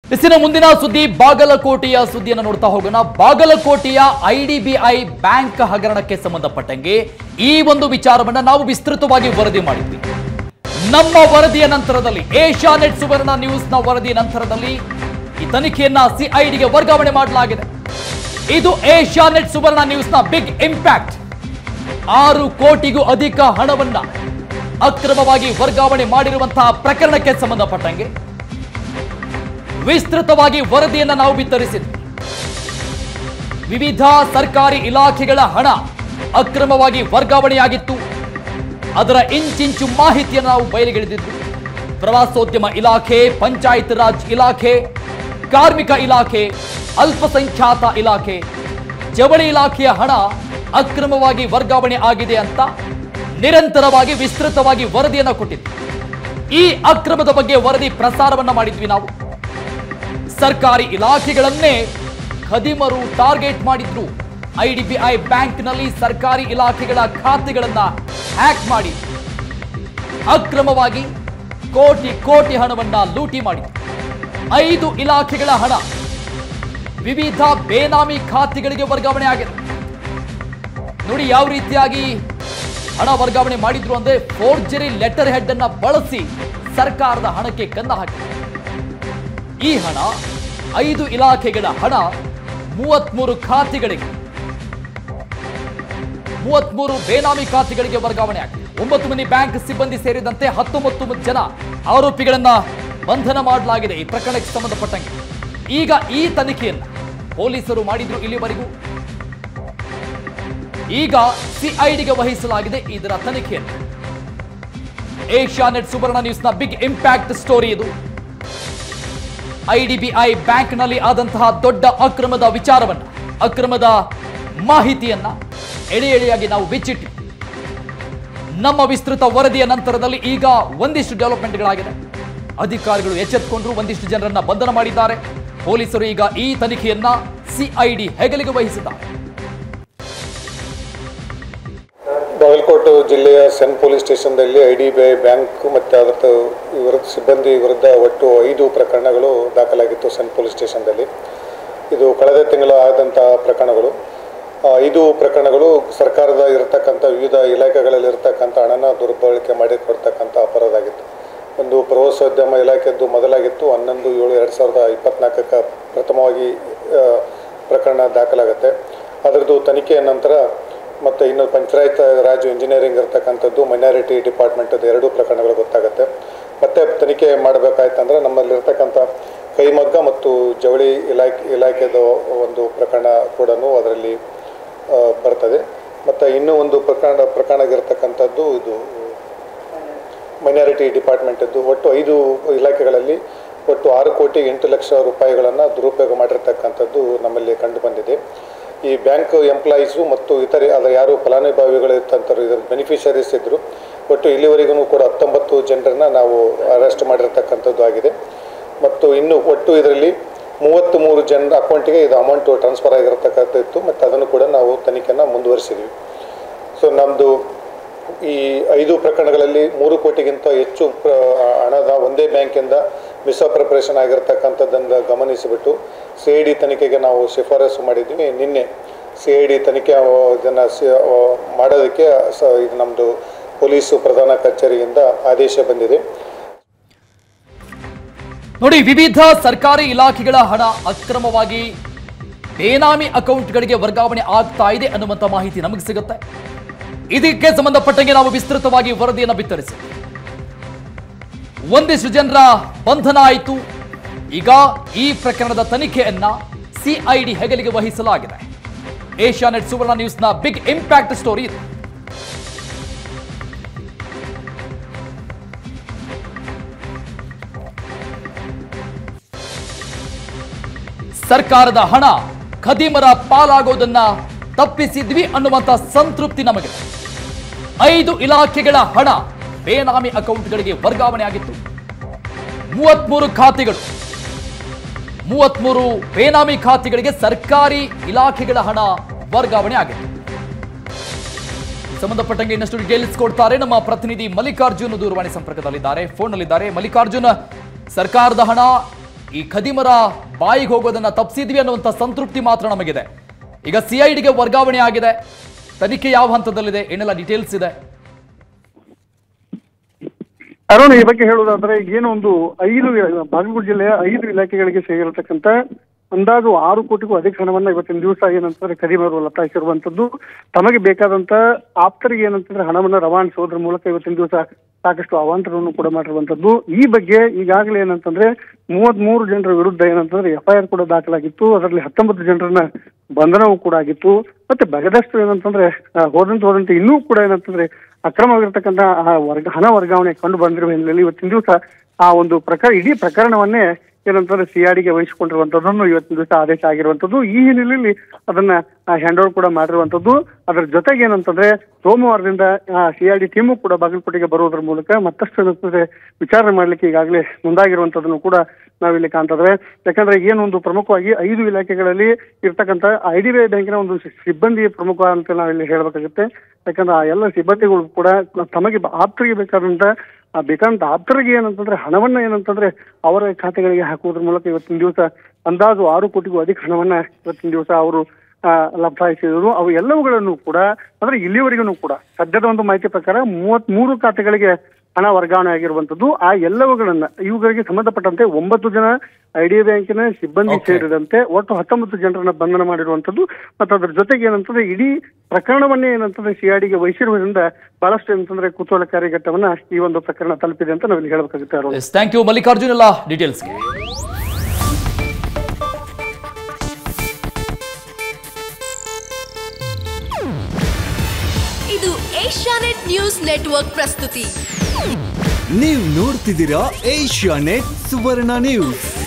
ಇಸಿನ ಮುಂದಿನ ಸುದ್ದಿ ಬಾಗಲಕೋಟೆಯ ಸುದ್ದಿಯನ್ನು ನೋಡ್ತಾ ಹೋಗೋಣ ಬಾಗಲಕೋಟೆಯ ಐಡಿಬಿಐ ಬ್ಯಾಂಕ್ ಹಗರಣಕ್ಕೆ ಸಂಬಂಧಪಟ್ಟಂಗೆ ಈ ಒಂದು ವಿಚಾರವನ್ನ ನಾವು ವಿಸ್ತೃತವಾಗಿ ವರದಿ ಮಾಡಿದ್ವಿ ನಮ್ಮ ವರದಿಯ ನಂತರದಲ್ಲಿ ಏಷ್ಯಾನೆಟ್ ಸುವರ್ಣ ನ್ಯೂಸ್ನ ವರದಿಯ ನಂತರದಲ್ಲಿ ಈ ತನಿಖೆಯನ್ನ ಸಿಐಡಿಗೆ ವರ್ಗಾವಣೆ ಮಾಡಲಾಗಿದೆ ಇದು ಏಷ್ಯಾನೆಟ್ ಸುವರ್ಣ ನ್ಯೂಸ್ನ ಬಿಗ್ ಇಂಪ್ಯಾಕ್ಟ್ ಆರು ಕೋಟಿಗೂ ಅಧಿಕ ಹಣವನ್ನ ಅಕ್ರಮವಾಗಿ ವರ್ಗಾವಣೆ ಮಾಡಿರುವಂತಹ ಪ್ರಕರಣಕ್ಕೆ ಸಂಬಂಧಪಟ್ಟಂಗೆ ವಿಸ್ತೃತವಾಗಿ ವರದಿಯನ್ನು ನಾವು ಬಿತ್ತರಿಸಿದ್ವಿ ವಿವಿಧ ಸರ್ಕಾರಿ ಇಲಾಖೆಗಳ ಹಣ ಅಕ್ರಮವಾಗಿ ವರ್ಗಾವಣೆಯಾಗಿತ್ತು ಅದರ ಇಂಚಿಂಚು ಮಾಹಿತಿಯನ್ನು ನಾವು ಬಯಲಿಗೆಳೆದಿದ್ವಿ ಪ್ರವಾಸೋದ್ಯಮ ಇಲಾಖೆ ಪಂಚಾಯತ್ ರಾಜ್ ಇಲಾಖೆ ಕಾರ್ಮಿಕ ಇಲಾಖೆ ಅಲ್ಪಸಂಖ್ಯಾತ ಇಲಾಖೆ ಜವಳಿ ಇಲಾಖೆಯ ಹಣ ಅಕ್ರಮವಾಗಿ ವರ್ಗಾವಣೆ ಆಗಿದೆ ಅಂತ ನಿರಂತರವಾಗಿ ವಿಸ್ತೃತವಾಗಿ ವರದಿಯನ್ನು ಕೊಟ್ಟಿದ್ವಿ ಈ ಅಕ್ರಮದ ಬಗ್ಗೆ ವರದಿ ಪ್ರಸಾರವನ್ನ ಮಾಡಿದ್ವಿ ನಾವು ಸರ್ಕಾರಿ ಇಲಾಖೆಗಳನ್ನೇ ಖದೀಮರು ಟಾರ್ಗೆಟ್ ಮಾಡಿದ್ರು ಐಡಿಬಿಐ ಬ್ಯಾಂಕ್ನಲ್ಲಿ ಸರ್ಕಾರಿ ಇಲಾಖೆಗಳ ಖಾತೆಗಳನ್ನ ಹ್ಯಾಕ್ ಮಾಡಿ ಅಕ್ರಮವಾಗಿ ಕೋಟಿ ಕೋಟಿ ಹಣವನ್ನ ಲೂಟಿ ಮಾಡಿದ್ರು ಐದು ಇಲಾಖೆಗಳ ಹಣ ವಿವಿಧ ಬೇನಾಮಿ ಖಾತೆಗಳಿಗೆ ವರ್ಗಾವಣೆ ಆಗಿದೆ ನೋಡಿ ಯಾವ ರೀತಿಯಾಗಿ ಹಣ ವರ್ಗಾವಣೆ ಮಾಡಿದ್ರು ಅಂದ್ರೆ ಫೋರ್ಜರಿ ಲೆಟರ್ ಹೆಡ್ ಅನ್ನ ಬಳಸಿ ಸರ್ಕಾರದ ಹಣಕ್ಕೆ ಕನ್ನ ಹಾಕಿದ್ರು ಈ ಹಣ ಐದು ಇಲಾಖೆಗಳ ಹಣ ಮೂವತ್ಮೂರು ಖಾತೆಗಳಿಗೆ ಮೂವತ್ಮೂರು ಬೇನಾಮಿ ಖಾತೆಗಳಿಗೆ ವರ್ಗಾವಣೆ ಆಗಿದೆ ಒಂಬತ್ತು ಮಂದಿ ಬ್ಯಾಂಕ್ ಸಿಬ್ಬಂದಿ ಸೇರಿದಂತೆ ಹತ್ತೊಂಬತ್ತು ಜನ ಆರೋಪಿಗಳನ್ನ ಬಂಧನ ಮಾಡಲಾಗಿದೆ ಈ ಪ್ರಕರಣಕ್ಕೆ ಸಂಬಂಧಪಟ್ಟಂಗೆ ಈಗ ಈ ತನಿಖೆಯನ್ನ ಪೊಲೀಸರು ಮಾಡಿದ್ರು ಇಲ್ಲಿವರೆಗೂ ಈಗ ಸಿಐಡಿಗೆ ವಹಿಸಲಾಗಿದೆ ಇದರ ತನಿಖೆಯನ್ನು ಏಷ್ಯಾನೆಟ್ ಸುವರ್ಣ ನ್ಯೂಸ್ನ ಬಿಗ್ ಇಂಪ್ಯಾಕ್ಟ್ ಸ್ಟೋರಿ ಇದು ಐಡಿಬಿಐ ಬ್ಯಾಂಕ್ನಲ್ಲಿ ಆದಂತಹ ದೊಡ್ಡ ಅಕ್ರಮದ ವಿಚಾರವನ್ನ ಅಕ್ರಮದ ಮಾಹಿತಿಯನ್ನ ಎಳೆ ಎಳೆಯಾಗಿ ನಾವು ಬಿಚ್ಚಿಟ್ಟು ನಮ್ಮ ವಿಸ್ತೃತ ವರದಿಯ ನಂತರದಲ್ಲಿ ಈಗ ಒಂದಿಷ್ಟು ಡೆವಲಪ್ಮೆಂಟ್ಗಳಾಗಿದೆ ಅಧಿಕಾರಿಗಳು ಎಚ್ಚೆತ್ತುಕೊಂಡ್ರು ಒಂದಿಷ್ಟು ಜನರನ್ನ ಬಂಧನ ಮಾಡಿದ್ದಾರೆ ಪೊಲೀಸರು ಈಗ ಈ ತನಿಖೆಯನ್ನ ಸಿಐಡಿ ಹೆಗಲಿಗೆ ವಹಿಸಿದ್ದಾರೆ ಬಾಗಲಕೋಟೆ ಜಿಲ್ಲೆಯ ಸೆನ್ ಪೊಲೀಸ್ ಸ್ಟೇಷನ್ದಲ್ಲಿ I D B I bank ಮತ್ತು ಅದರ ವಿರುದ್ಧ ಸಿಬ್ಬಂದಿ ವಿರುದ್ಧ ಒಟ್ಟು ಐದು ಪ್ರಕರಣಗಳು ದಾಖಲಾಗಿತ್ತು ಸೆನ್ ಪೊಲೀಸ್ ಸ್ಟೇಷನ್ದಲ್ಲಿ ಇದು ಕಳೆದ ತಿಂಗಳು ಆದಂತಹ ಪ್ರಕರಣಗಳು ಆ, ಐದು ಪ್ರಕರಣಗಳು ಸರ್ಕಾರದ ಇರತಕ್ಕಂಥ ವಿವಿಧ ಇಲಾಖೆಗಳಲ್ಲಿ ಇರತಕ್ಕಂಥ ಹಣನ ದುರ್ಬಳಕೆ ಮಾಡಿ ಕೊಡ್ತಕ್ಕಂಥ ಅಪರಾಧ ಆಗಿತ್ತು ಒಂದು ಪ್ರವಾಸೋದ್ಯಮ ಇಲಾಖೆದ್ದು ಮೊದಲಾಗಿತ್ತು ಹನ್ನೊಂದು ಏಳು ಎರಡು ಸಾವಿರದ ಇಪ್ಪತ್ನಾಲ್ಕಕ್ಕೆ ಪ್ರಥಮವಾಗಿ ಆ, ಪ್ರಕರಣ ದಾಖಲಾಗುತ್ತೆ ಅದರದ್ದು ತನಿಖೆಯ ನಂತರ ಮತ್ತು ಇನ್ನು ಪಂಚಾಯತ್ ರಾಜ್ ಇಂಜಿನಿಯರಿಂಗ್ ಇರತಕ್ಕಂಥದ್ದು ಮೈನಾರಿಟಿ ಡಿಪಾರ್ಟ್ಮೆಂಟದ್ದು ಎರಡೂ ಪ್ರಕರಣಗಳು ಗೊತ್ತಾಗುತ್ತೆ ಮತ್ತೆ ತನಿಖೆ ಮಾಡಬೇಕಾಯ್ತಂದ್ರೆ ನಮ್ಮಲ್ಲಿರ್ತಕ್ಕಂಥ ಕೈಮಗ್ಗ ಮತ್ತು ಜವಳಿ ಇಲಾಖೆ ಇಲಾಖೆದ ಒಂದು ಪ್ರಕರಣ ಕೂಡ ಅದರಲ್ಲಿ ಆ, ಬರ್ತದೆ ಮತ್ತು ಇನ್ನೂ ಒಂದು ಪ್ರಕರಣ ಪ್ರಕರಣ ಇರತಕ್ಕಂಥದ್ದು ಇದು ಮೈನಾರಿಟಿ ಡಿಪಾರ್ಟ್ಮೆಂಟದ್ದು ಒಟ್ಟು ಐದು ಇಲಾಖೆಗಳಲ್ಲಿ ಒಟ್ಟು ಆರು ಕೋಟಿ ಎಂಟು ಲಕ್ಷ ರೂಪಾಯಿಗಳನ್ನು ದುರುಪಯೋಗ ಮಾಡಿರ್ತಕ್ಕಂಥದ್ದು ನಮ್ಮಲ್ಲಿ ಕಂಡು ಬಂದಿದೆ ಈ ಬ್ಯಾಂಕ್ ಎಂಪ್ಲಾಯೀಸು ಮತ್ತು ಇತರೆ ಅದರ ಯಾರು ಫಲಾನುಭವಿಗಳು ಇರ್ತಂಥವ್ರು ಇದರ ಬೆನಿಫಿಷರೀಸ್ ಇದ್ದರು ಒಟ್ಟು ಇಲ್ಲಿವರೆಗೂ ಕೂಡ ಹತ್ತೊಂಬತ್ತು ಜನರನ್ನ ನಾವು ಅರೆಸ್ಟ್ ಮಾಡಿರ್ತಕ್ಕಂಥದ್ದು ಆಗಿದೆ ಮತ್ತು ಇನ್ನು ಒಟ್ಟು ಇದರಲ್ಲಿ ಮೂವತ್ತ್ ಮೂರು ಜನರ ಅಕೌಂಟಿಗೆ ಇದು ಅಮೌಂಟು ಟ್ರಾನ್ಸ್ಫರ್ ಆಗಿರತಕ್ಕಂಥದ್ದು ಮತ್ತು ಅದನ್ನು ಕೂಡ ನಾವು ತನಿಖೆಯನ್ನು ಮುಂದುವರಿಸಿದ್ವಿ ಸೊ ನಮ್ಮದು ಈ ಐದು ಪ್ರಕರಣಗಳಲ್ಲಿ ಮೂರು ಕೋಟಿಗಿಂತ ಹೆಚ್ಚು ಪ್ರ ಹಣದ ಒಂದೇ ಬ್ಯಾಂಕಿಂದ ಮಿಸ್ಅಪ್ರಪ್ರೇಷನ್ ಆಗಿರ್ತಕ್ಕಂಥದ್ದನ್ನು ಗಮನಿಸಿಬಿಟ್ಟು ಸಿ ಐ ಡಿ ತನಿಖೆಗೆ ನಾವು ಶಿಫಾರಸು ಮಾಡಿದ್ವಿ ನಿನ್ನೆ ಸಿ ಐ ಡಿ ತನಿಖೆ ಇದನ್ನು ಮಾಡೋದಕ್ಕೆ ಸ ಇದು ನಮ್ಮದು ಪೊಲೀಸು ಪ್ರಧಾನ ಕಚೇರಿಯಿಂದ ಆದೇಶ ಬಂದಿದೆ ನೋಡಿ ವಿವಿಧ ಸರ್ಕಾರಿ ಇಲಾಖೆಗಳ ಹಣ ಅಕ್ರಮವಾಗಿ ಬೇನಾಮಿ ಅಕೌಂಟ್ಗಳಿಗೆ ವರ್ಗಾವಣೆ ಆಗ್ತಾ ಇದೆ ಅನ್ನುವಂಥ ಮಾಹಿತಿ ನಮಗೆ ಸಿಗುತ್ತೆ ಇದಕ್ಕೆ ಸಂಬಂಧಪಟ್ಟಂಗೆ ನಾವು ವಿಸ್ತೃತವಾಗಿ ವರದಿಯನ್ನು ಬಿತ್ತರಿಸಿ ಒಂದಿಷ್ಟು ಜನರ ಬಂಧನ ಆಯಿತು ಈಗ ಈ ಪ್ರಕರಣದ ತನಿಖೆಯನ್ನ ಸಿಐಡಿ ಹೆಗಲಿಗೆ ವಹಿಸಲಾಗಿದೆ ಏಷ್ಯಾನೆಟ್ ಸುವರ್ಣ ನ್ಯೂಸ್ನ ಬಿಗ್ ಇಂಪ್ಯಾಕ್ಟ್ ಸ್ಟೋರಿ ಇದು ಸರ್ಕಾರದ ಹಣ ಖದೀಮರ ಪಾಲಾಗೋದನ್ನ ತಪ್ಪಿಸಿದ್ವಿ ಅನ್ನುವಂತ ಸಂತೃಪ್ತಿ ನಮಗೆ ಐದು ಇಲಾಖೆಗಳ ಹಣ ಬೇನಾಮಿ ಅಕೌಂಟ್ಗಳಿಗೆ ವರ್ಗಾವಣೆ ಆಗಿತ್ತು ಮೂವತ್ಮೂರು ಖಾತೆಗಳು ಮೂವತ್ಮೂರು ಬೇನಾಮಿ ಖಾತೆಗಳಿಗೆ ಸರ್ಕಾರಿ ಇಲಾಖೆಗಳ ಹಣ ವರ್ಗಾವಣೆ ಆಗಿತ್ತು ಸಂಬಂಧಪಟ್ಟಂಗೆ ಇನ್ನಷ್ಟು ಡೀಟೇಲ್ಸ್ ಕೊಡ್ತಾರೆ ನಮ್ಮ ಪ್ರತಿನಿಧಿ ಮಲ್ಲಿಕಾರ್ಜುನ್ ದೂರವಾಣಿ ಸಂಪರ್ಕದಲ್ಲಿದ್ದಾರೆ ಫೋನ್ನಲ್ಲಿದ್ದಾರೆ ಮಲ್ಲಿಕಾರ್ಜುನ್ ಸರ್ಕಾರದ ಹಣ ಈ ಖದೀಮರ ಬಾಯಿಗೆ ಹೋಗೋದನ್ನ ತಪ್ಪಿಸಿದ್ವಿ ಅನ್ನುವಂಥ ಸಂತೃಪ್ತಿ ಮಾತ್ರ ನಮಗಿದೆ ಈಗ ಸಿ ಐ ಡಿಗೆ ವರ್ಗಾವಣೆ ಆಗಿದೆ ತನಿಖೆ ಯಾವ ಹಂತದಲ್ಲಿದೆ ಏನೆಲ್ಲ ಡೀಟೇಲ್ಸ್ ಇದೆ ಅರುಣ್ ಈ ಬಗ್ಗೆ ಹೇಳುವುದಾದ್ರೆ ಏನು ಒಂದು ಐದು ಬಾಗಲಕೋಟೆ ಜಿಲ್ಲೆಯ ಐದು ಇಲಾಖೆಗಳಿಗೆ ಸೇರಿರತಕ್ಕಂತ ಅಂದಾಜು ಆರು ಕೋಟಿಗೂ ಅಧಿಕ ಹಣವನ್ನ ಇವತ್ತಿನ ದಿವಸ ಏನಂತಂದ್ರೆ ಕದಿಮರು ಲತಾಯಿಸಿರುವಂತದ್ದು ತಮಗೆ ಬೇಕಾದಂತ ಆಪ್ತರಿಗೆ ಏನಂತಂದ್ರೆ ಹಣವನ್ನ ರವಾನಿಸೋದ್ರ ಮೂಲಕ ಇವತ್ತಿನ ದಿವಸ ಸಾಕಷ್ಟು ಅವಾಂತರವನ್ನು ಕೂಡ ಮಾಡಿರುವಂತದ್ದು ಈ ಬಗ್ಗೆ ಈಗಾಗಲೇ ಏನಂತಂದ್ರೆ ಮೂವತ್ತ್ ಮೂರು ಜನರ ವಿರುದ್ಧ ಏನಂತಂದ್ರೆ ಎಫ್ಐಆರ್ ಕೂಡ ದಾಖಲಾಗಿತ್ತು ಅದರಲ್ಲಿ ಹತ್ತೊಂಬತ್ತು ಜನರನ್ನ ಬಂಧನವೂ ಕೂಡ ಆಗಿತ್ತು ಮತ್ತೆ ಬಗದಷ್ಟು ಏನಂತಂದ್ರೆ ಆ, ಹೋದಂತೆ ಹೋದಂತೆ ಇನ್ನೂ ಕೂಡ ಏನಂತಂದ್ರೆ ಅಕ್ರಮವಾಗಿರ್ತಕ್ಕಂಥ ಆ ವರ್ಗ ಹಣ ವರ್ಗಾವಣೆ ಕಂಡು ಬಂದಿರುವ ಹಿನ್ನೆಲೆಯಲ್ಲಿ ಇವತ್ತಿನ ದಿವಸ ಆ ಒಂದು ಪ್ರಕರಣ ಇಡೀ ಪ್ರಕರಣವನ್ನೇ ಏನಂತಂದ್ರೆ ಸಿಆರ್ಡಿಗೆ ವಹಿಸಿಕೊಂಡಿರುವಂತದ್ದನ್ನು ಇವತ್ತಿನ ದಿವಸ ಆದೇಶ ಆಗಿರುವಂತದ್ದು ಈ ಹಿನ್ನೆಲೆಯಲ್ಲಿ ಅದನ್ನ ಹ್ಯಾಂಡ್ ಓವರ್ ಕೂಡ ಮಾಡಿರುವಂತದ್ದು ಅದರ ಜೊತೆಗೆ ಏನಂತಂದ್ರೆ ಸೋಮವಾರದಿಂದ ಸಿಆರ್ಡಿ ಟೀಮು ಕೂಡ ಬಾಗಲಕೋಟೆಗೆ ಬರುವುದರ ಮೂಲಕ ಮತ್ತಷ್ಟು ಏನಂತಂದ್ರೆ ವಿಚಾರಣೆ ಮಾಡ್ಲಿಕ್ಕೆ ಈಗಾಗಲೇ ಮುಂದಾಗಿರುವಂತದನ್ನು ಕೂಡ ನಾವಿಲ್ಲಿ ಕಾಣ್ತದ್ರೆ ಯಾಕಂದ್ರೆ ಏನೊಂದು ಪ್ರಮುಖವಾಗಿ ಐದು ಇಲಾಖೆಗಳಲ್ಲಿ ಇರ್ತಕ್ಕಂಥ ಐ ಡಿ ಬಿ ಐ ಬ್ಯಾಂಕಿನ ಒಂದು ಸಿಬ್ಬಂದಿ ಪ್ರಮುಖ ಅಂತ ನಾವಿಲ್ಲಿ ಹೇಳಬೇಕಾಗುತ್ತೆ ಯಾಕಂದ್ರೆ ಆ ಎಲ್ಲ ಸಿಬ್ಬಂದಿಗಳು ಕೂಡ ತಮಗೆ ಬ- ಆಪ್ತರಿಗೆ ಬೇಕಾದಂತ ಆ ಬೇಕಾದಂತ ಆಪ್ತರಿಗೆ ಏನಂತಂದ್ರೆ ಹಣವನ್ನ ಏನಂತಂದ್ರೆ ಅವರ ಖಾತೆಗಳಿಗೆ ಹಾಕುವುದ್ರ ಮೂಲಕ ಇವತ್ತಿನ ದಿವಸ ಅಂದಾಜು ಆರು ಕೋಟಿಗೂ ಅಧಿಕ ಹಣವನ್ನ ಇವತ್ತಿನ ದಿವಸ ಅವರು ಆ, ಲಭಾಯಿಸಿದರು ಅವು ಎಲ್ಲವುಗಳನ್ನು ಕೂಡ ಅಂದ್ರೆ ಇಲ್ಲಿವರೆಗೂ ಕೂಡ ಸದ್ಯದ ಒಂದು ಮಾಹಿತಿ ಪ್ರಕಾರ ಮೂವತ್ತ್ ಮೂರು ಖಾತೆಗಳಿಗೆ ಹಣ ವರ್ಗಾವಣೆ ಆಗಿರುವಂತದ್ದು ಆ ಎಲ್ಲವುಗಳನ್ನ ಇವುಗಳಿಗೆ ಸಂಬಂಧಪಟ್ಟಂತೆ ಒಂಬತ್ತು ಜನ ಐಡಿಐ ಬ್ಯಾಂಕಿನ ಸಿಬ್ಬಂದಿ Okay. ಸೇರಿದಂತೆ ಒಟ್ಟು ಹತ್ತೊಂಬತ್ತು ಜನರನ್ನ ಬಂಧನ ಮಾಡಿರುವಂತದ್ದು ಮತ್ತು ಅದ್ರ ಜೊತೆಗೆ ಏನಂತಂದ್ರೆ ಇಡೀ ಪ್ರಕರಣವನ್ನೇ ಏನಂತಂದ್ರೆ ಸಿಐಡಿಗೆ ವಹಿಸಿರುವುದರಿಂದ ಬಹಳಷ್ಟು ಏನಂತಂದ್ರೆ ಕುತೂಹಲಕಾರಿ ಘಟ್ಟವನ್ನ ಈ ಒಂದು ಪ್ರಕರಣ ತಲುಪಿದೆ ಅಂತ ನಾವಿಲ್ಲಿ ಹೇಳಬೇಕಾಗುತ್ತೆ Arun S thank you Mallikarjun ಎಲ್ಲ ಡೀಟೇಲ್ಸ್ಗೆ ಇದು ಏಷ್ಯಾನೆಟ್ ನ್ಯೂಸ್ ನೆಟ್ವರ್ಕ್ ಪ್ರಸ್ತುತಿ ನೀವು ನೋಡ್ತಿದ್ದೀರಾ ಏಷ್ಯಾ ನೆಟ್ ಸುವರ್ಣ ನ್ಯೂಸ್